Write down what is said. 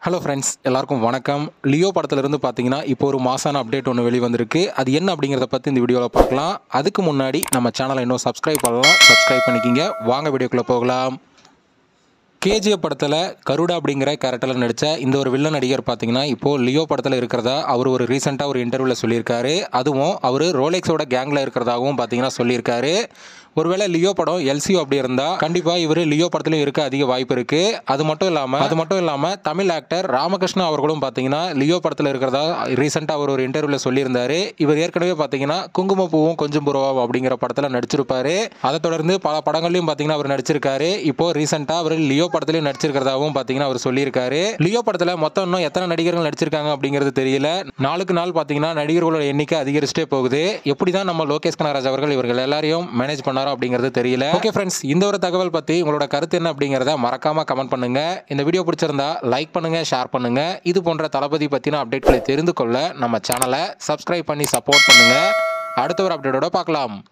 hello friends எல்லாருக்கும் வணக்கம் Leo படத்துலேருந்து பார்த்தீங்கன்னா இப்போ ஒரு மாசான அப்டேட் ஒன்று வெளிவந்திருக்கு அது என்ன அப்படிங்கிறத பற்றி இந்த வீடியோவில் பார்க்கலாம் அதுக்கு முன்னாடி நம்ம சேனலை இன்னும் சப்ஸ்கிரைப் பண்ணலாம் சப்ஸ்கிரைப் பண்ணிக்கிங்க வாங்க வீடியோக்குள்ளே போகலாம் கேஜிஎஃப் படத்தில் கருடா அப்படிங்கிற கேரக்டரில் நடித்த இந்த ஒரு வில்லன் நடிகர் பார்த்தீங்கன்னா இப்போது லியோ படத்தில் இருக்கிறதா அவர் ஒரு ரீசெண்டாக ஒரு இன்டர்வியூவில் சொல்லியிருக்காரு அதுவும் அவர் ரோலெக்ஸோட கேங்கில் இருக்கிறதாகவும் பார்த்தீங்கன்னா சொல்லியிருக்காரு ஒருவேளை லியோ படம் எல்சிஓ அப்படி இருந்தால் கண்டிப்பாக இவர் லியோ படத்துலையும் இருக்க அதிக வாய்ப்பு இருக்குது அது மட்டும் இல்லாமல் அது மட்டும் இல்லாமல் தமிழ் ஆக்டர் ராமகிருஷ்ணா அவர்களும் பார்த்தீங்கன்னா லியோ படத்தில் இருக்கிறதா ரீசெண்டாக அவர் ஒரு இன்டர்வியூவில் சொல்லியிருந்தாரு இவர் ஏற்கனவே பார்த்தீங்கன்னா குங்குமப்பூவும் கொஞ்சம் புறவா அப்படிங்கிற படத்தில் நடிச்சிருப்பாரு அதை தொடர்ந்து பல படங்கள்லையும் பார்த்தீங்கன்னா அவர் நடிச்சிருக்காரு இப்போ ரீசெண்டாக அவர் லியோ படத்துலையும் நடிச்சிருக்கிறதாவும் பார்த்தீங்கன்னா அவர் சொல்லியிருக்காரு லியோ படத்தில் மொத்தம் இன்னும் எத்தனை நடிகர்கள் நடிச்சிருக்காங்க அப்படிங்கிறது தெரியல நாளுக்கு நாள் பார்த்தீங்கன்னா நடிகர்களோட எண்ணிக்கை அதிகரிச்சுட்டே போகுது எப்படி தான் நம்ம லோகேஷ் கனகராஜ் அவர்கள் இவர்கள் எல்லாரையும் மேனேஜ் பண்ணாரோ அப்படிங்கிறது தெரியல ஓகே ஃப்ரெண்ட்ஸ் இந்த ஒரு தகவல் பற்றி உங்களோட கருத்து என்ன அப்படிங்கிறத மறக்காம கமெண்ட் பண்ணுங்க இந்த வீடியோ பிடிச்சிருந்தா லைக் பண்ணுங்க ஷேர் பண்ணுங்க இது போன்ற தளபதி பற்றின அப்டேட்களை தெரிந்து கொள்ள நம்ம சேனலை சப்ஸ்கிரைப் பண்ணி சப்போர்ட் பண்ணுங்க அடுத்த ஒரு அப்டேட்டோட பார்க்கலாம்